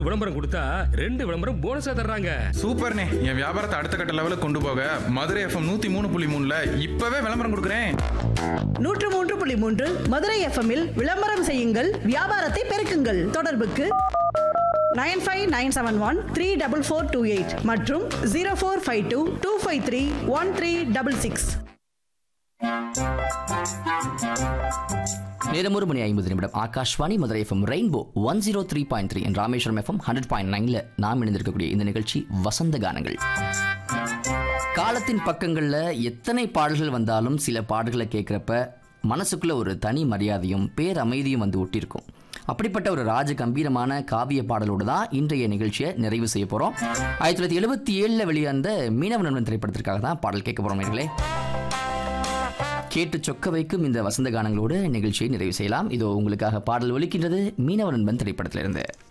விளம்பரம் கொடுத்தா ரெண்டு விளம்பரம் போனஸா தர்றாங்க சூப்பர்ண்ணே என் வியாபாரத்தை அடுத்த கட்ட லெவலுக்கு கொண்டு போக மதுரை எஃப்எம் நூத்தி மூணு புள்ளி மூணுல இப்பவே விளம்பரம் கொடுக்குறேன் நூற்று மூன்று புள்ளி மூன்று மதுரை எஃப்எம்மில் விளம்பரம் செய்யுங்கள் வியாபாரத்தை பெருக்குங்கள் தொடர்புக்கு nine five nine seven one three double four two eight மற்றும் zero four five two two five three one three double six நேரம் ஒரு மணி ஐம்பது நிமிடம் Akashvani Madurai F M rainbow one zero three point three Rameswaram F M hundred point நைன்ல நாம் இணைந்திருக்கக்கூடிய இந்த நிகழ்ச்சி வசந்த கானங்கள் காலத்தின் பக்கங்கள்ல எத்தனை பாடல்கள் வந்தாலும் சில பாடல்களை கேட்குறப்ப மனசுக்குள்ள ஒரு தனி மரியாதையும் பேரமைதியும் வந்து ஒட்டியிருக்கும் அப்படிப்பட்ட ஒரு ராஜ கம்பீரமான காவிய பாடலோடு தான் இன்றைய நிகழ்ச்சியை நிறைவு செய்ய போறோம் ஆயிரத்தி தொள்ளாயிரத்தி எழுபத்தி ஏழில் வெளிவந்த மீனவ நண்பன் திரைப்படத்திற்காக தான் பாடல் கேட்க போறோம் நேர்களே கேட்டு சொக்க வைக்கும் இந்த வசந்த கானங்களோடு நிகழ்ச்சியை நிறைவு செய்யலாம் இதோ உங்களுக்காக பாடல் ஒலிக்கின்றது மீனவ நண்பன் திரைப்படத்திலிருந்து